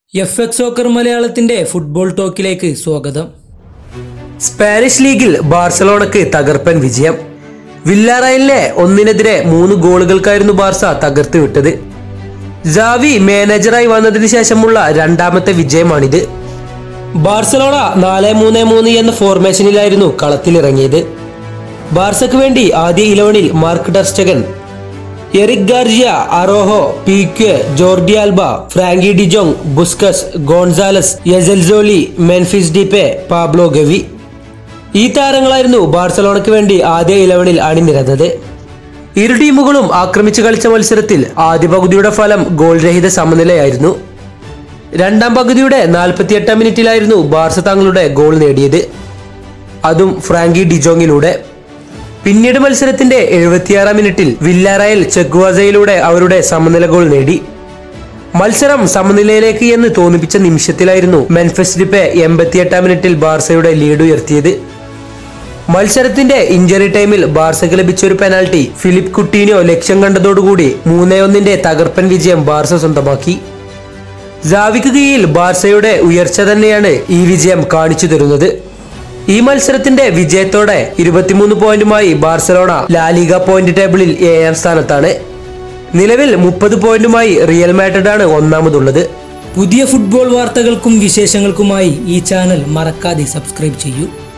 F X soccer മലയാളത്തിന്റെ football ടോക്കിലേക്ക് സ്വാഗതം സ്പാനിഷ് ലീഗിൽ ബാർസലോണക്ക് തകർപ്പൻ വിജയം വില്ലാറയലിനെ ഒന്നിനെതിരെ മൂന്ന് ഗോളുകൾക്കായിരുന്നു ബാർസ തകർത്ത് വിട്ടത് ജാവി മാനേജറായി വന്നതിന് ശേഷമുള്ള രണ്ടാമത്തെ വിജയമാണിത് ബാർസലോണ നാല് മൂന്ന് മൂന്ന് എന്ന ഫോർമേഷനിലായിരുന്നു കളത്തിലിറങ്ങിയത് ബാർസയ്ക്ക് വേണ്ടി ആദ്യ ഇലവനിൽ Marc ter Stegen Eric Garcia Araujo Pique Jordi Alba Frenkie de Jong Busquets Gonzalez യസൽസോലി മെൻഫിസ് ഡിപെ പാബ്ലോ ഗവി ഈ താരങ്ങളായിരുന്നു ബാർസലോണയ്ക്ക് വേണ്ടി ആദ്യ ഇലവനിൽ അണിനിരന്നത് ഇരു ടീമുകളും ആക്രമിച്ച് കളിച്ച മത്സരത്തിൽ ആദ്യ പകുതിയുടെ ഫലം ഗോൾ രഹിത സമനിലയായിരുന്നു രണ്ടാം പകുതിയുടെ നാൽപ്പത്തിയെട്ടാം മിനിറ്റിലായിരുന്നു ബാർസ തങ്ങളുടെ ഗോൾ നേടിയത് അതും ഫ്രാങ്കി ഡിജോങ്ങിലൂടെ പിന്നീട് മത്സരത്തിന്റെ എഴുപത്തിയാറാം മിനിറ്റിൽ വില്ലാറയൽ ചെഗ്വാസയിലൂടെ അവരുടെ സമനില ഗോൾ നേടി മത്സരം സമനിലയിലേക്ക് എന്ന് തോന്നിപ്പിച്ച നിമിഷത്തിലായിരുന്നു മെൻഫെസ് ഡിപ്പെ എൺപത്തിയെട്ടാം മിനിറ്റിൽ ബാർസയുടെ ലീഡ് ഉയർത്തിയത് മത്സരത്തിന്റെ ഇഞ്ചറി ടൈമിൽ ബാർസയ്ക്ക് ലഭിച്ച ഒരു പെനാൽറ്റി ഫിലിപ്പ് കുട്ടീനോ ലക്ഷ്യം കണ്ടതോടുകൂടി മൂന്നേ ഒന്നിന്റെ തകർപ്പൻ വിജയം ബാർസ സ്വന്തമാക്കി ജാവിക്ക് കീഴിൽ ബാർസയുടെ ഉയർച്ച തന്നെയാണ് ഈ വിജയം കാണിച്ചു തരുന്നത് ഈ മത്സരത്തിന്റെ വിജയത്തോടെ ഇരുപത്തിമൂന്ന് പോയിന്റുമായി ബാർസലോണ ലാലിഗ പോയിന്റ് ടേബിളിൽ ഏഴാം സ്ഥാനത്താണ് നിലവിൽ മുപ്പത് പോയിന്റുമായി റിയൽ മാഡ്രിഡ് ആണ് ഒന്നാമതുള്ളത് പുതിയ ഫുട്ബോൾ വാർത്തകൾക്കും വിശേഷങ്ങൾക്കുമായി ഈ ചാനൽ മറക്കാതെ സബ്സ്ക്രൈബ് ചെയ്യൂ